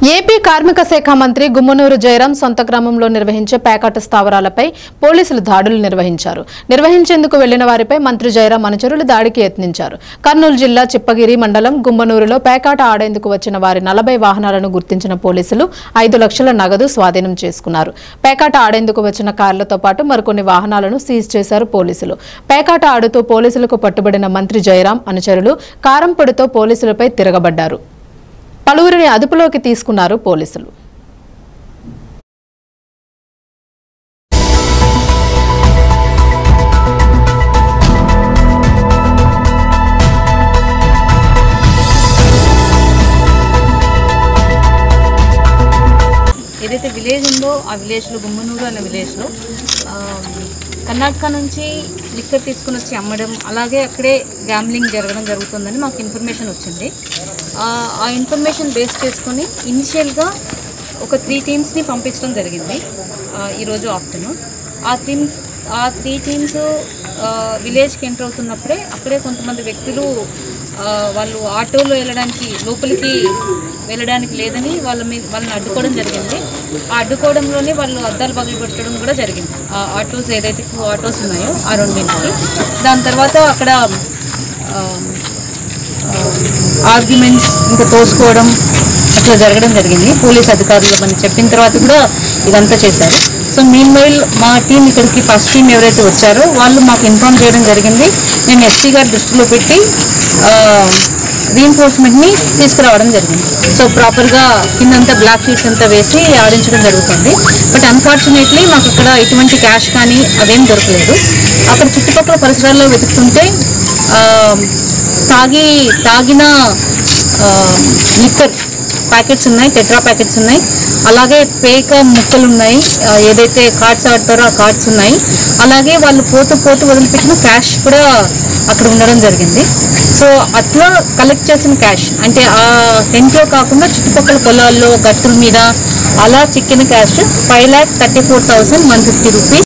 AP కార్మిక శాఖ మంత్రి గుమ్మనూరు జయరాం సొంత గ్రామంలో నిర్వహించే ప్యాకెట్ స్థావరాలపై పోలీసులు దాడులు నిర్వహించారు నిర్వహించేందుకు వెళ్లిన వారిపై మంత్రి జయరాం అనుచరులు దాడికి యత్నించారు కర్నూలు జిల్లా చిప్పగిరి మండలం గుమ్మనూరులో పేకాట ఆడేందుకు వచ్చిన వారి నలభై వాహనాలను గుర్తించిన పోలీసులు ఐదు లక్షల నగదు స్వాధీనం చేసుకున్నారు పేకాట ఆడేందుకు వచ్చిన కార్లతో పాటు మరికొన్ని వాహనాలను సీజ్ చేశారు పోలీసులు పేకాట ఆడుతూ పోలీసులకు పట్టుబడిన మంత్రి జయరాం అనుచరులు కారంపొడితో పోలీసులపై తిరగబడ్డారు పలువురిని అదుపులోకి తీసుకున్నారు పోలీసులు ఏదైతే విలేజ్ ఉందో ఆ విలేజ్లో గుమ్మనూరు అనే విలేజ్లో ఆ, కర్ణాటక నుంచి లిక్కర్ తీసుకుని వచ్చి అమ్మడం అలాగే అక్కడే గ్యామ్లింగ్ జరగడం జరుగుతుందని మాకు ఇన్ఫర్మేషన్ వచ్చింది ఆ, ఆ ఇన్ఫర్మేషన్ బేస్ చేసుకొని ఇనిషియల్గా ఒక త్రీ టీమ్స్ని పంపించడం జరిగింది ఆ, ఈరోజు ఆఫ్టర్నూన్ ఆ టీమ్ ఆ త్రీ టీమ్స్ విలేజ్కి ఎంటర్ అవుతున్నప్పుడే అక్కడే కొంతమంది వ్యక్తులు ఆ, వాళ్ళు ఆటోలో వెళ్ళడానికి లోపలికి వెళ్ళడానికి లేదని వాళ్ళ మీద వాళ్ళని అడ్డుకోవడం జరిగింది ఆ అడ్డుకోవడంలోనే వాళ్ళు అద్దాలు పగిలి పెట్టడం కూడా జరిగింది ఆ ఆటోస్ ఏదైతే టూ ఆటోస్ ఉన్నాయో ఆ రెండింటికి దాని తర్వాత అక్కడ ఆర్గ్యుమెంట్స్ ఇంకా తోసుకోవడం అట్లా జరగడం జరిగింది పోలీస్ అధికారులు మనం చెప్పిన తర్వాత కూడా ఇదంతా చేశారు సో మీన్ వైల్ మా టీం ఇక్కడికి ఫస్ట్ టీం ఎవరైతే వచ్చారో వాళ్ళు మాకు ఇన్ఫార్మ్ చేయడం జరిగింది మేము ఎస్పీ గారి దృష్టిలో పెట్టి రీఎన్ఫోర్స్మెంట్ని తీసుకురావడం జరిగింది సో ప్రాపర్గా కిందంతా బ్లాక్ షీట్స్ అంతా వేసి ఆడించడం జరుగుతుంది బట్ అన్ఫార్చునేట్లీ మాకు ఇక్కడ ఎటువంటి క్యాష్ కానీ అవేం దొరకలేదు అక్కడ చుట్టుపక్కల పరిసరాల్లో వెతుకుతుంటే ఆ, తాగి తాగిన లిక్కర్ ప్యాకెట్స్ ఉన్నాయి టెట్రా ప్యాకెట్స్ ఉన్నాయి అలాగే పేక ముక్కలు ఉన్నాయి ఆ, ఏదైతే కార్డ్స్ ఆడతారో ఆ కార్డ్స్ ఉన్నాయి అలాగే వాళ్ళు పోతూ పోతూ వదిలిపెట్టిన క్యాష్ కూడా అక్కడ ఉండడం జరిగింది సో అట్లా కలెక్ట్ చేసిన క్యాష్ అంటే ఆ టెంట్లో కాకుండా చుట్టుపక్కల పొలాల్లో గట్టుల మీద అలా చిక్కిన cash five lakh thirty four thousand one fifty rupees